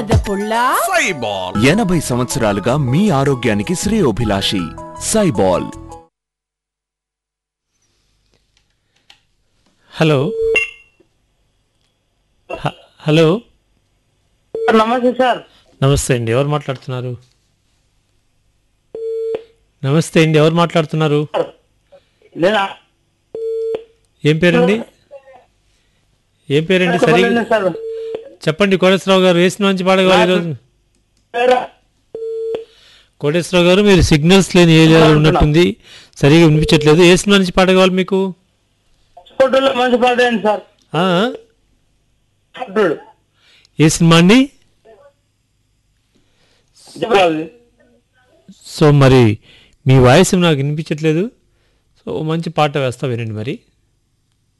బురద పుల్ల సైబాల్ ఎనభై సంవత్సరాలుగా మీ ఆరోగ్యానికి శ్రేయోభిలాషి సైబాల్ హలో హ- హలో నమస్తే సార్ నమస్తే అండి ఎవరు మాట్లాడుతున్నారు నమస్తే అండి ఎవరు మాట్లాడుతున్నారు నేను ఏం పేరండి ఏం పేరండి సరిగా సార్ చెప్పండి కోటేశ్వరరావు గారు వేసిన మంచి పాడగలరు ఈరోజు కోటేశ్వరరావు గారు మీరు సిగ్నల్స్ లేని ఏరియాలో ఉన్నట్టుంది సరిగా వినిపించట్లేదు ఏ సినిమా నుంచి పాట కావాలి మీకు ఫోటోలో మంచి పాట ఏంటి సార్ ఆ? ఫోటోలు ఏ సినిమా అండి చెప్పాలి సో మరి మీ వాయిస్ నాకు వినిపించట్లేదు సో మంచి పాట వేస్తా వినండి మరి